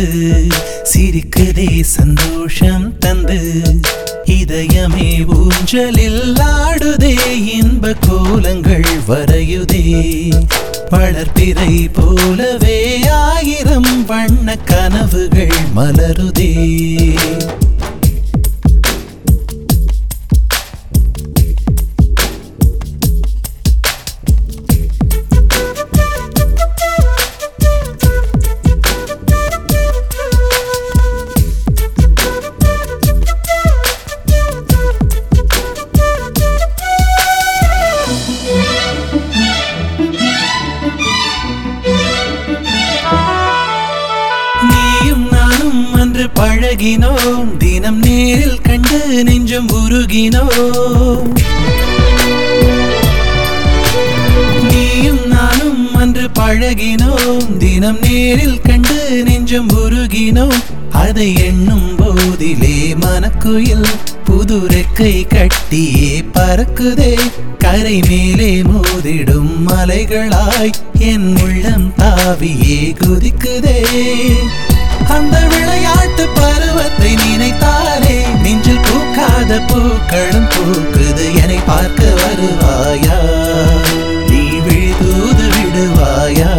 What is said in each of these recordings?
வந்து சிரிக்குதே சந்தோஷம் தந்து இதயமே ஊஞ்சலில் ஆடுதே இன்ப கோலங்கள் வரையுதே வளர்ப்பிறை போலவே ஆயிரம் வண்ண கனவுகள் மலருதே நீயும் நானும் அன்று பழகினோம் தினம் நேரில் கண்டு நெஞ்சம் உருகினோம் நீயும் நானும் அன்று பழகினோம் தினம் நேரில் கண்டு நெஞ்சம் உருகினோம் அதை எண்ணும் போதிலே மனக்குயில் புது ரெக்கை கட்டியே பறக்குதே கரை மேலே மோதிடும் மலைகளாய் என் உள்ளம் தாவியே குதிக்குதே அந்த விளையாட்டு பருவத்தை நினைத்தாலே நெஞ்சில் பூக்காத பூக்களும் பூக்குது என்னை பார்க்க வருவாயா நீ விழுதூது விடுவாயா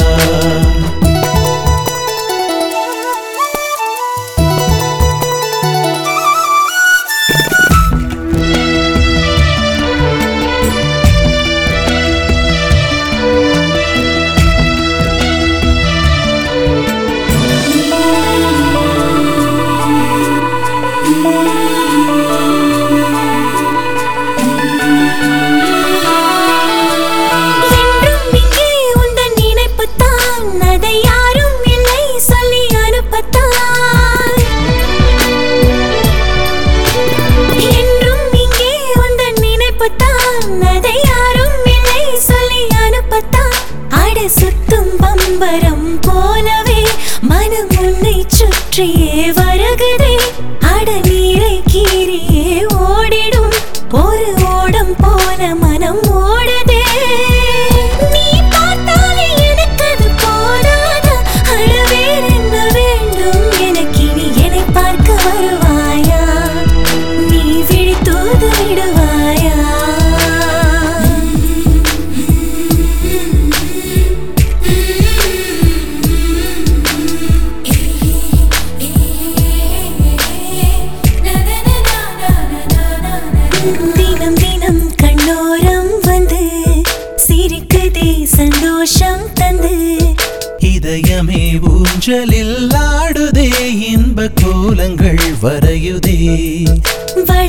என்றும் இங்கே உந்தன் நினைப்புத்தான் அதை யாரும் இல்லை சொல்லி அனுப்பத்தான் என்றும் இங்கே உந்தன் நினைப்புத்தான் அதை யாரும் இல்லை சொல்லி அனுப்பத்தான் அட சுத்தும் பம்பரம் போலவே மனம் உன்னை சுற்றியே வருகுதே அட நீரை கீரியே ஓடிடும் ஒரு ஓடம் போல மனம் ஓடுதே நீ பார்த்தாலே எனக்கு அது போதாதா அட வேறென்ன வேண்டும் எனக்கு நீ என்னை பார்க்க வருவாயா நீ விழித்தூது விடுவாயா தினம் தினம் கண்ணோரம் வந்து சிரிக்குதே சந்தோஷம் தந்து இதயமே ஊஞ்சலில் ஆடுதே இன்ப கோலங்கள் வரையுதே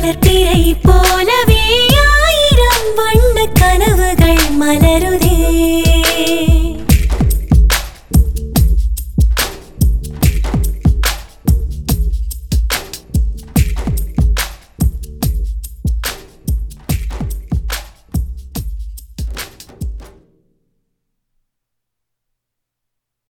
வளர்ப்பிறை போலவே ஆயிரம் வண்ண கனவுகள் மலருதே